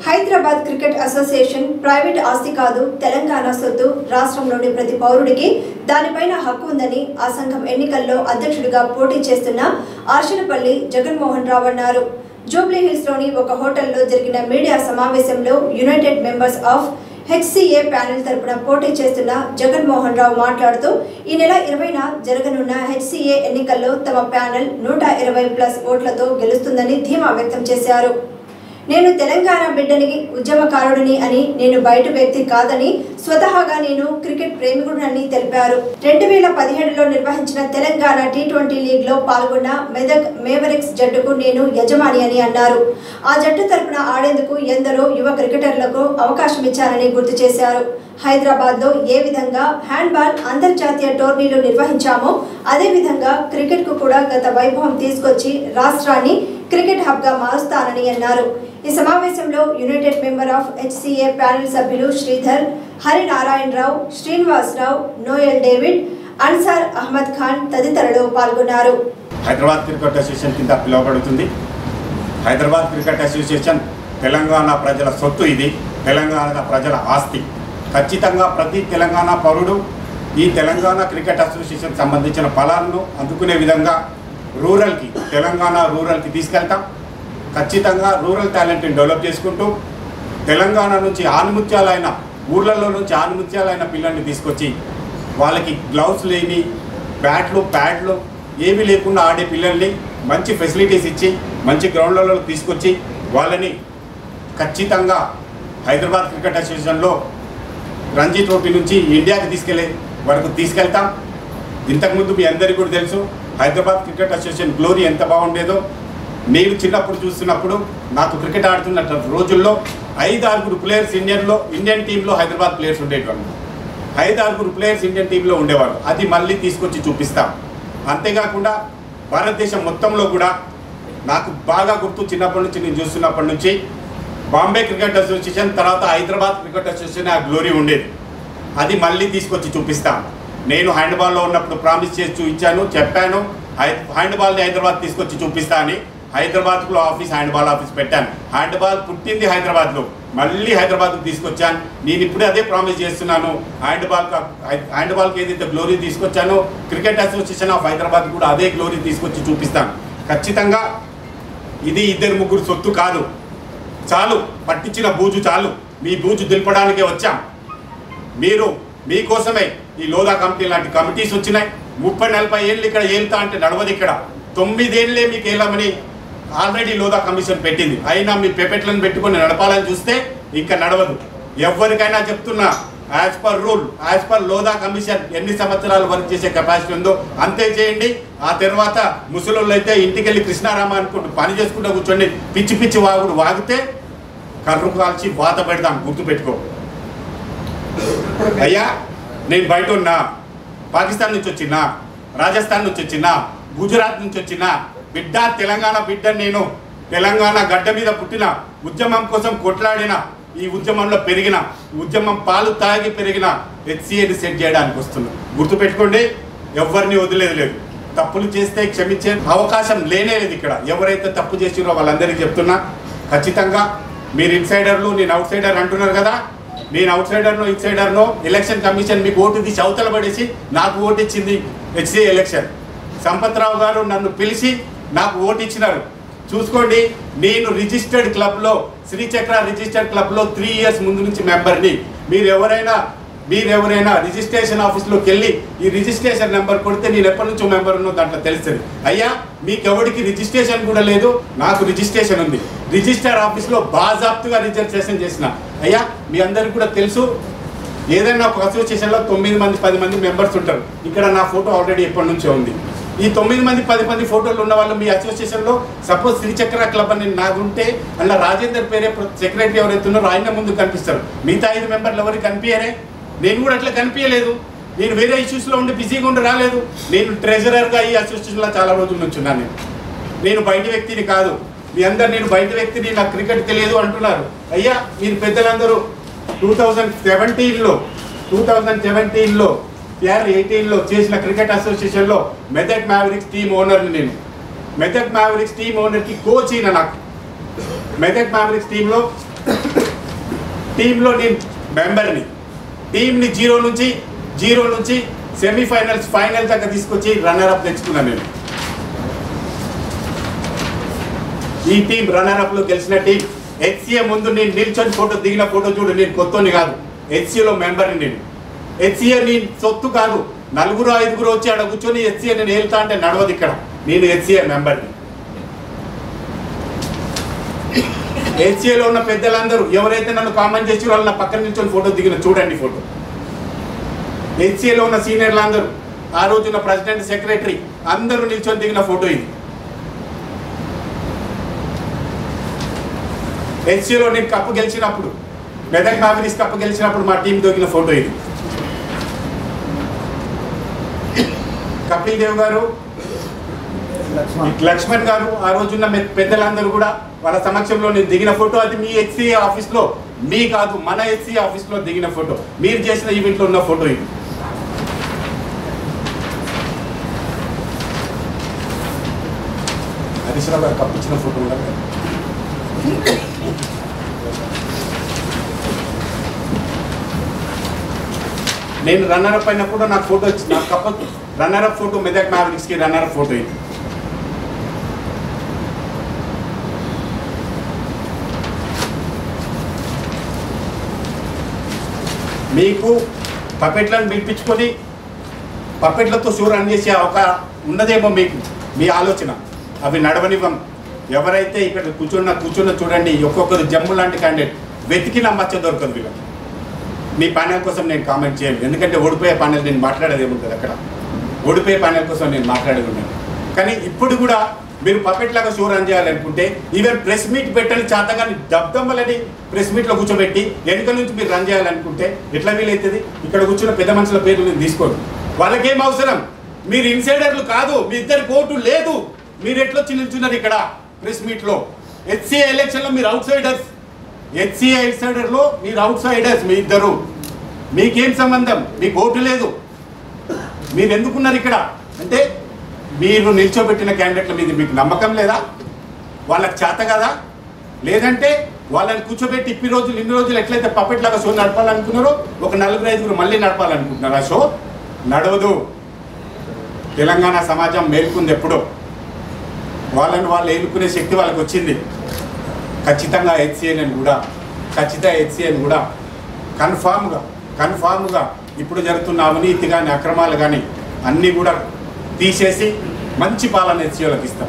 Hyderabad cricket association private ఆస్తి కాదు తెలంగాణ సొత్తు రాష్ట్రంలోని ప్రతి పౌరుడికి దానిపైన హక్కు ఉందని ఆ సంఘం ఎన్నికల్లో అధ్యక్షుడిగా పోటీ చేస్తున్న ఆర్షనపల్లి జగన్మోహన్ రావు అన్నారు జూబ్లీ హిల్స్ లోని ఒక హోటల్లో జరిగిన మీడియా సమావేశంలో united members of HCA panel తరపున పోటీ చేస్తున్న జగన్మోహన్ రావు మాట్లాడుతూ ఈ నెల ఇరవైన జరగనున్న హెచ్సిఏ ఎన్నికల్లో తమ ప్యానెల్ నూట ఇరవై ప్లస్ ఓట్లతో గెలుస్తుందని ధీమా వ్యక్తం చేశారు నేను తెలంగాణ బిడ్డని ఉద్యమకారుడిని అని నేను బయట వ్యక్తి కాదని స్వతహాగా నేను క్రికెట్ ప్రేమికుడినని తెలిపారు రెండు వేల పదిహేడులో నిర్వహించిన తెలంగాణ టీ ట్వంటీ లీగ్ లో పాల్గొన్న మెదక్ మేవరిక్స్ జట్టుకు నేను యజమాని అని అన్నారు ఆ జట్టు తరపున ఆడేందుకు ఎందరో యువ క్రికెటర్లకు అవకాశం ఇచ్చారని గుర్తు చేశారు హైదరాబాద్ లో ఏ విధంగా హ్యాండ్బాల్ అంతర్జాతీయ టోర్నీలు నిర్వహించామో అదే విధంగా క్రికెట్ కు కూడా గత వైభవం తీసుకొచ్చి రాష్ట్రాన్ని క్రికెట్ హబ్ గా మారుస్తానని అన్నారు ఈ సమావేశంలో united member of HCA panel సభ్యులు శ్రీధర్ హరినారాయణరావు శ్రీనివాసరావు నోయల్ డేవిడ్ అన్సార్ అహ్మద్ ఖాన్ తదితరులు పాల్గొన్నారు హైదరాబాద్ క్రికెట్ అసోసియేషన్ కింద పిలువబడుతుంది హైదరాబాద్ క్రికెట్ అసోసియేషన్ తెలంగాణ ప్రజల సొత్తు ఇది తెలంగాణ ప్రజల ఆస్తి ఖచ్చితంగా ప్రతి తెలంగాణ పౌరుడు ఈ తెలంగాణ క్రికెట్ అసోసియేషన్ సంబంధించిన ఫలాలను అందుకునే విధంగా రూరల్కి తెలంగాణ రూరల్కి తీసుకెళ్తాం ఖచ్చితంగా రూరల్ టాలెంట్ని డెవలప్ చేసుకుంటూ తెలంగాణ నుంచి ఆనుముత్యాలైన ఊర్లలో నుంచి ఆనుముత్యాలైన పిల్లల్ని తీసుకొచ్చి వాళ్ళకి గ్లౌస్ లేని బ్యాట్లు ప్యాడ్లు ఏమీ లేకుండా ఆడే పిల్లల్ని మంచి ఫెసిలిటీస్ ఇచ్చి మంచి గ్రౌండ్లలో తీసుకొచ్చి వాళ్ళని ఖచ్చితంగా హైదరాబాద్ క్రికెట్ అసోసియేషన్లో రంజీ ట్రోఫీ నుంచి ఇండియాకి తీసుకెళ్లే వరకు తీసుకెళ్తాం ఇంతకుముందు మీ అందరికీ కూడా తెలుసు హైదరాబాద్ క్రికెట్ అసోసియేషన్ గ్లోరీ ఎంత బాగుండేదో నేను చిన్నప్పుడు చూస్తున్నప్పుడు నాకు క్రికెట్ ఆడుతున్న రోజుల్లో ఐదు ఆరుగురు ప్లేయర్స్ ఇండియన్లో ఇండియన్ టీంలో హైదరాబాద్ ప్లేయర్స్ ఉండేవాళ్ళు ఐదు ఆరుగురు ప్లేయర్స్ ఇండియన్ టీంలో ఉండేవారు అది మళ్ళీ తీసుకొచ్చి చూపిస్తాం అంతేకాకుండా భారతదేశం మొత్తంలో కూడా నాకు బాగా గుర్తు చిన్నప్పటి నుంచి నేను చూస్తున్నప్పటి నుంచి బాంబే క్రికెట్ అసోసియేషన్ తర్వాత హైదరాబాద్ క్రికెట్ అసోసియేషన్ ఆ గ్లోరీ ఉండేది అది మళ్ళీ తీసుకొచ్చి చూపిస్తాం నేను హ్యాండ్బాల్లో ఉన్నప్పుడు ప్రామిస్ చేసి చూపించాను చెప్పాను హై- హ్యాండ్బాల్ని హైదరాబాద్ తీసుకొచ్చి చూపిస్తా అని హైదరాబాద్లో ఆఫీస్ హ్యాండ్బాల్ ఆఫీస్ పెట్టాను హ్యాండ్బాల్ పుట్టింది హైదరాబాద్లో మళ్ళీ హైదరాబాద్కు తీసుకొచ్చాను నేను ఇప్పుడే అదే ప్రామిస్ చేస్తున్నాను హ్యాండ్బాల్ హ్యాండ్బాల్కి ఏదైతే గ్లోరీ తీసుకొచ్చానో క్రికెట్ అసోసియేషన్ ఆఫ్ హైదరాబాద్ కూడా అదే గ్లోరీ తీసుకొచ్చి చూపిస్తాను ఖచ్చితంగా ఇది ఇద్దరు ముగ్గురు సొత్తు కాదు చాలు పట్టించిన బూజు చాలు మీ బూజు దింపడానికే వచ్చాం మీరు మీకోసమే ఈ లోదా కమిటీ లాంటి కమిటీస్ వచ్చినాయి ముప్పై నలభై ఏళ్ళు ఇక్కడ ఏళ్తా అంటే నడవదు ఇక్కడ తొమ్మిదేళ్లే మీకు ఏలామని ఆల్రెడీ లోదా కమిషన్ పెట్టింది అయినా మీ పెపెట్లను పెట్టుకొని నడపాలని చూస్తే ఇంకా నడవదు ఎవరికైనా చెప్తున్నా as per rule as per Lodha commission ఎన్ని సంవత్సరాలు వర్క్ చేసే కెపాసిటీ ఉందో అంతే చేయండి ఆ తర్వాత ముసలోళ్ళు అయితే ఇంటికి వెళ్ళి కృష్ణారామ అనుకుంటూ పని చేసుకుంటూ కూర్చోండి పిచ్చి పిచ్చి వాగుడు వాగితే కర్రు కాల్చి వాత పెడదాం గుర్తుపెట్టుకో అయ్యా నేను బయట ఉన్నా పాకిస్తాన్ నుంచి వచ్చినా రాజస్థాన్ నుంచి వచ్చినా గుజరాత్ నుంచి వచ్చినా బిడ్డ తెలంగాణ బిడ్డ నేను తెలంగాణ గడ్డ మీద పుట్టిన ఉద్యమం కోసం కొట్లాడిన ఈ ఉద్యమంలో పెరిగిన ఈ ఉద్యమం పాలు తాగి పెరిగిన హెచ్సిఏని సెట్ చేయడానికి వస్తున్నా గుర్తుపెట్టుకోండి ఎవరిని వదిలేదు లేదు తప్పులు చేస్తే క్షమించే అవకాశం లేనే లేదు ఇక్కడ ఎవరైతే తప్పు చేసిరో వాళ్ళందరికీ చెప్తున్నా ఖచ్చితంగా మీరు ఇన్సైడర్లు నేను అవుట్ సైడర్ అంటున్నారు కదా నేను అవుట్ సైడర్నో ఇన్ సైడర్నో ఎలక్షన్ కమిషన్ మీకు ఓటు తీసి అవతల పడేసి నాకు ఓటు ఇచ్చింది హెచ్సిఏ ఎలక్షన్ సంపత్రావు గారు నన్ను పిలిచి నాకు ఓటు ఇచ్చినారు చూసుకోండి నేను రిజిస్టర్డ్ క్లబ్లో శ్రీచక్ర రిజిస్టర్డ్ క్లబ్లో త్రీ ఇయర్స్ ముందు నుంచి మెంబర్ని మీరు ఎవరైనా మీరు ఎవరైనా రిజిస్ట్రేషన్ ఆఫీస్లోకి వెళ్ళి ఈ రిజిస్ట్రేషన్ నెంబర్ కొడితే నేను ఎప్పటి నుంచో మెంబర్ ఉన్నో దాంట్లో తెలుస్తుంది అయ్యా మీకు ఎవరికి రిజిస్ట్రేషన్ కూడా లేదు నాకు రిజిస్ట్రేషన్ ఉంది రిజిస్టర్ ఆఫీస్లో బాజాప్తుగా రిజిస్ట్రేషన్ చేసిన అయ్యా మీ అందరికి కూడా తెలుసు ఏదైనా ఒక అసోసియేషన్లో తొమ్మిది మంది పది మంది మెంబర్స్ ఉంటారు ఇక్కడ నా ఫోటో ఆల్రెడీ ఎప్పటి నుంచో ఉంది ఈ తొమ్మిది మంది పది మంది ఫోటోలు ఉన్న వాళ్ళు మీ అసోసియేషన్లో సపోజ్ శ్రీచక్ర క్లబ్ అని నాకు ఉంటే అలా రాజేందర్ పేరే సెక్రటరీ ఎవరైతే ఉన్నారో ఆయన ముందు కనిపిస్తారు మిగతా ఐదు మెంబర్లు ఎవరికి కనిపించరే నేను కూడా అట్లా కనిపించలేదు నేను వేరే ఇష్యూస్లో ఉండి బిజీగా ఉండి రాలేదు నేను ట్రెజరర్గా ఈ అసోసియేషన్లో చాలా రోజుల నుంచి ఉన్నాను నేను నేను బయట వ్యక్తిని కాదు మీ అందరు నేను బయట వ్యక్తిని నాకు క్రికెట్ తెలియదు అంటున్నారు అయ్యా మీరు పెద్దలందరూ టూ థౌజండ్ సెవెంటీన్లో టూ థౌజండ్ సెవెంటీన్లో పిఆర్ ఎయిటీన్లో చేసిన క్రికెట్ అసోసియేషన్లో మెదక్ మ్యావరిక్స్ టీమ్ ఓనర్ని నేను మెదక్ మ్యావరిక్స్ టీమ్ ఓనర్కి కోచ్ ఈయన నాకు మెదక్ మ్యావరిక్స్ టీంలో టీంలో నేను మెంబర్ని టీంని జీరో నుంచి జీరో నుంచి సెమీఫైనల్స్ ఫైనల్ దాకా తీసుకొచ్చి రన్నర్ అప్ తెచ్చుకున్నాను నేను ఈ టీం రన్నర్ అప్ లో గెలిచిన టీం హెచ్సిఏ ముందు నేను నిల్చొని ఫోటో దిగిన ఫోటో చూడు నేను కొత్తని కాదు హెచ్సిఏలో మెంబర్ని నేను హెచ్సిఏ నీ సొత్తు కాదు నలుగురు ఐదుగురు వచ్చి ఆడ కూర్చొని హెచ్సిఏ నేను వెళ్తా అంటే నడవదు ఇక్కడ నేను హెచ్సిఏ మెంబర్ని హెచ్సిఏలో ఉన్న పెద్దలందరూ ఎవరైతే నన్ను కామెంట్ చేసి వాళ్ళు నా పక్కన నిల్చొని ఫోటో దిగిన చూడండి ఫోటో హెచ్సిఏలో ఉన్న సీనియర్లు అందరూ ఆ రోజున ప్రెసిడెంట్ సెక్రటరీ అందరూ నిల్చొని దిగిన ఫోటో ఇది హెచ్సిఏలో నేను కప్పు గెలిచినప్పుడు మెదక్ కాంగ్రెస్ కప్పు గెలిచినప్పుడు మా టీం దొరికిన ఫోటో ఇది కపిల్ దేవ్ గారు లక్ష్మణ్ గారు ఆ రోజున్న మె- పెద్దలందరూ కూడా వాళ్ళ సమక్షంలో నేను దిగిన ఫోటో అది మీ హెచ్సిఏ ఆఫీస్లో మీ కాదు మన హెచ్సిఏ ఆఫీస్లో దిగిన ఫోటో మీరు చేసిన ఈవెంట్లో ఉన్న ఫోటో ఇది హరీశ్రావు గారు కప్పించిన ఫోటో కూడా నేను రన్నర్ అప్ అయినప్పుడు నాకు ఫోటో వచ్చింది నాకు కప్ప రన్నర్ అప్ ఫోటో మెదక్ మ్యావరిక్స్కి రన్నర్ అప్ ఫోటో ఇది మీకు పపెట్లను పిలిపించుకొని పప్పెట్లతో షూ రన్ చేసే ఒక ఉన్నదేమో మీకు మీ ఆలోచన అవి నడవనివ్వం ఎవరైతే ఇక్కడ కూర్చున్న కూర్చున్న చూడండి ఒక్కొక్కరు జమ్ము లాంటి క్యాండిడేట్ వెతికిన మచ్చ దొరకదు వీళ్ళకి మీ ప్యానెల్ కోసం నేను కామెంట్ చేయను ఎందుకంటే ఓడిపోయే ప్యానెల్ నేను మాట్లాడేది ఏముంటుంది అక్కడ ఓడిపోయే ప్యానెల్ కోసం నేను మాట్లాడేది ఉన్నాను కానీ ఇప్పుడు కూడా మీరు పపెట్ లాగా షో రన్ చేయాలనుకుంటే ఈవెన్ ప్రెస్ మీట్ పెట్టని చేతగాని దబ్దమ్మలని ప్రెస్ మీట్లో కూర్చోబెట్టి వెనుక నుంచి మీరు రన్ చేయాలనుకుంటే ఎట్లా వీలవుతుంది ఇక్కడ కూర్చున్న పెద్ద మనుషుల పేర్లు నేను తీసుకోండి వాళ్ళకేం అవసరం మీరు ఇన్సైడర్లు కాదు మీ ఇద్దరు కోర్టు లేదు మీరు ఎట్లొచ్చి నిల్చున్నారు ఇక్కడ ప్రెస్ మీట్లో హెచ్సిఏ ఎలక్షన్లో మీరు అవుట్ సైడర్స్ హెచ్సిఏ అవుట్ సైడర్లో మీరు అవుట్ సైడర్స్ మీ ఇద్దరు మీకేం సంబంధం మీకు ఓటు లేదు మీరు ఎందుకున్నారు ఇక్కడ అంటే మీరు నిల్చోబెట్టిన క్యాండిడేట్ల మీద మీకు నమ్మకం లేదా వాళ్ళకి చేత కదా లేదంటే వాళ్ళని కూర్చోబెట్టి ఇప్పి రోజులు ఇన్ని రోజులు ఎట్లయితే పప్పెట్ లాగా షో నడపాలనుకున్నారో ఒక నలుగురు ఐదుగురు మళ్ళీ నడపాలనుకుంటున్నారు ఆ షో నడవదు తెలంగాణ సమాజం మేల్కొంది ఎప్పుడో వాళ్ళని వాళ్ళు ఏలుకునే శక్తి వాళ్ళకి వచ్చింది ఖచ్చితంగా హెచ్సిఎన్ కూడా ఖచ్చితంగా హెచ్సిఎన్ కూడా కన్ఫామ్గా కన్ఫామ్గా ఇప్పుడు జరుగుతున్న అవినీతి కానీ అక్రమాలు కానీ అన్నీ కూడా తీసేసి మంచి పాలన హెచ్సిఓలకు ఇస్తాం